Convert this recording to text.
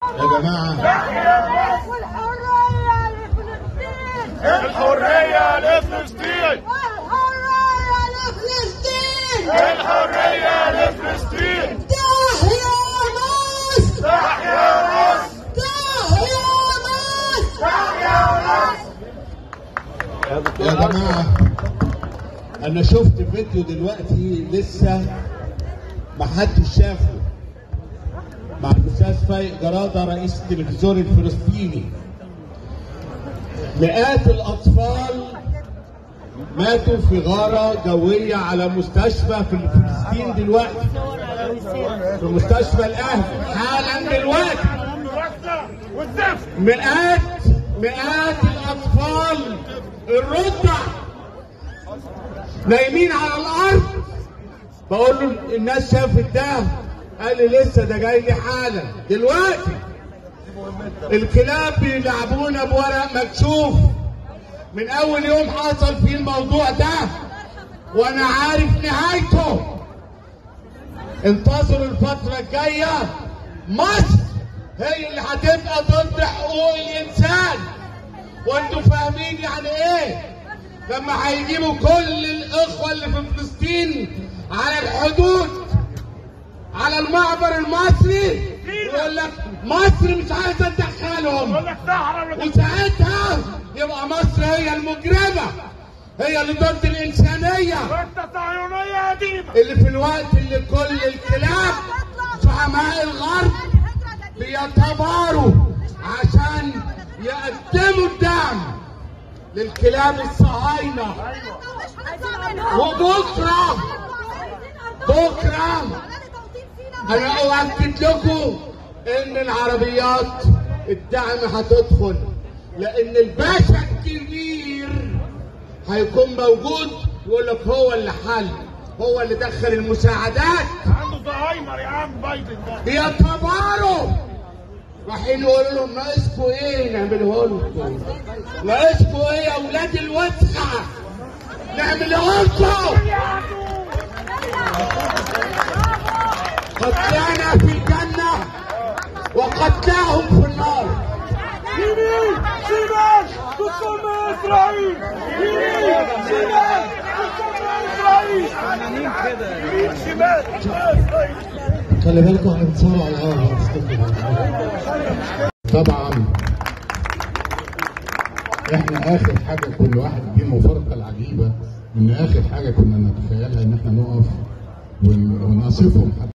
يا جماعة والحرية لفلسطين الحرية لفلسطين والحرية لفلسطين الحرية لفلسطين تحيا مصر تحيا مصر تحيا مصر يا جماعة أنا شفت فيديو دلوقتي لسه ما حدش شافه مع الأستاذ فايق جرادة رئيس التلفزيون الفلسطيني مئات الأطفال ماتوا في غارة جوية على مستشفى في فلسطين دلوقتي في مستشفى الأهلي حالا دلوقتي والزفت مئات مئات الاطفال الرضع نايمين على الارض بقول له الناس شافت ده قال لي لسه ده جاي لي حالا دلوقتي الكلاب بيلعبونا بورق مكشوف من اول يوم حصل فيه الموضوع ده وانا عارف نهايته انتظروا الفترة الجاية مصر هي اللي هتبقى ضد حقوق الإنسان وانتوا فاهمين يعني ايه لما هيجيبوا كل الإخوة اللي في فلسطين على الحدود على المعبر المصري يقول لك مصر مش عايزة تدخلهم يقول لك سحرة ولا وساعتها يبقى مصر هي المجرمة هي اللي ضد الإنسانية انت صهيونية قديمة اللي في الوقت اللي كل الكلاب زعماء الغرب بيتباروا عشان يقدموا الدعم للكلاب الصهاينة وبكرة بكرة أنا أؤكد لكم إن العربيات الدعم هتدخل لأن الباشا الكبير هيكون موجود يقول لك هو اللي حل هو اللي دخل المساعدات عنده زهايمر يا عم بايدن ده بيتباروا رايحين يقولوا لهم ناقصكوا ايه نعمله لكم ناقصكوا ايه يا اولاد الوسخه نعمله لكم قتلانا في الجنه وقتلاهم في النار يمين شمال دكتور من اسرائيل يمين شمال دكتور من اسرائيل يمين شمال دكتور من اسرائيل خلي بالكم احنا بنصور على الهواء طبعا احنا اخر حاجه كل واحد دي المفارقه العجيبه ان اخر حاجه كنا نتخيلها ان احنا نقف ون- ونصفهم حتى